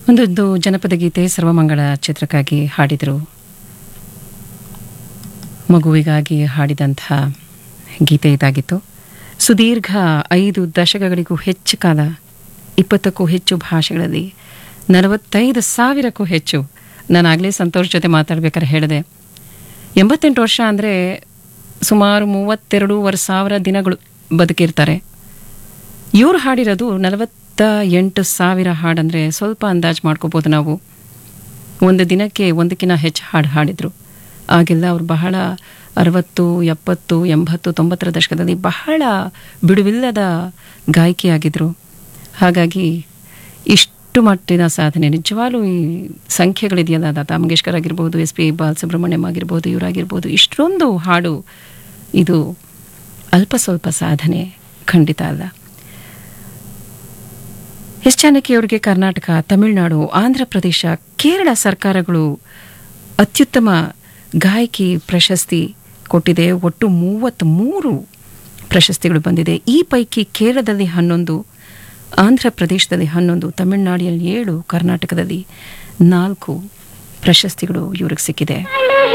ಒಂದೊಂದು ಜನಪದ ಗೀತೆ ಸರ್ವಮಂಗಳ ಚಿತ್ರಕ್ಕಾಗಿ ಹಾಡಿದರು ಮಗುವಿಗಾಗಿ ಹಾಡಿದಂಥ ಗೀತೆ ಇದಾಗಿತ್ತು ಸುದೀರ್ಘ ಐದು ದಶಕಗಳಿಗೂ ಹೆಚ್ಚು ಕಾಲ ಇಪ್ಪತ್ತಕ್ಕೂ ಹೆಚ್ಚು ಭಾಷೆಗಳಲ್ಲಿ ನಲವತ್ತೈದು ಸಾವಿರಕ್ಕೂ ಹೆಚ್ಚು ನಾನು ಆಗಲೇ ಸಂತೋಷ್ ಜೊತೆ ಮಾತಾಡ್ಬೇಕಾದ್ರೆ ಹೇಳಿದೆ ಎಂಬತ್ತೆಂಟು ವರ್ಷ ಅಂದರೆ ಸುಮಾರು ಮೂವತ್ತೆರಡೂವರೆ ಸಾವಿರ ದಿನಗಳು ಬದುಕಿರ್ತಾರೆ ಇವ್ರು ಹಾಡಿರೋದು ನಲವತ್ತ ಎಂಟು ಸಾವಿರ ಹಾಡಂದರೆ ಸ್ವಲ್ಪ ಅಂದಾಜು ಮಾಡ್ಕೋಬೋದು ನಾವು ಒಂದು ದಿನಕ್ಕೆ ಒಂದಕ್ಕಿಂತ ಹೆಚ್ಚು ಹಾಡು ಹಾಡಿದರು ಆಗೆಲ್ಲ ಅವ್ರು ಬಹಳ ಅರವತ್ತು ಎಪ್ಪತ್ತು ಎಂಬತ್ತು ತೊಂಬತ್ತರ ದಶಕದಲ್ಲಿ ಬಹಳ ಬಿಡುವಿಲ್ಲದ ಗಾಯಕಿಯಾಗಿದ್ದರು ಹಾಗಾಗಿ ಇಷ್ಟು ಮಟ್ಟಿನ ಸಾಧನೆ ನಿಜವಾಗ್ಲೂ ಈ ಸಂಖ್ಯೆಗಳಿದೆಯಲ್ಲ ಲತಾ ಮಂಗೇಶ್ಕರ್ ಆಗಿರ್ಬೋದು ಎಸ್ ಪಿ ಬಾಲಸುಬ್ರಹ್ಮಣ್ಯಂ ಆಗಿರ್ಬೋದು ಇವರಾಗಿರ್ಬೋದು ಇಷ್ಟೊಂದು ಹಾಡು ಇದು ಅಲ್ಪ ಸ್ವಲ್ಪ ಸಾಧನೆ ಖಂಡಿತ ಅಲ್ಲ ಎಸ್ ಜಾನಕಿಯವರಿಗೆ ಕರ್ನಾಟಕ ತಮಿಳುನಾಡು ಆಂಧ್ರ ಪ್ರದೇಶ ಕೇರಳ ಸರ್ಕಾರಗಳು ಅತ್ಯುತ್ತಮ ಗಾಯಕಿ ಪ್ರಶಸ್ತಿ ಕೊಟ್ಟಿದೆ ಒಟ್ಟು ಮೂವತ್ತ್ಮೂರು ಪ್ರಶಸ್ತಿಗಳು ಬಂದಿದೆ ಈ ಪೈಕಿ ಕೇರಳದಲ್ಲಿ ಹನ್ನೊಂದು ಆಂಧ್ರ ಪ್ರದೇಶದಲ್ಲಿ ಹನ್ನೊಂದು ತಮಿಳುನಾಡಿನಲ್ಲಿ ಏಳು ಕರ್ನಾಟಕದಲ್ಲಿ ನಾಲ್ಕು ಪ್ರಶಸ್ತಿಗಳು ಇವ್ರಿಗೆ ಸಿಕ್ಕಿದೆ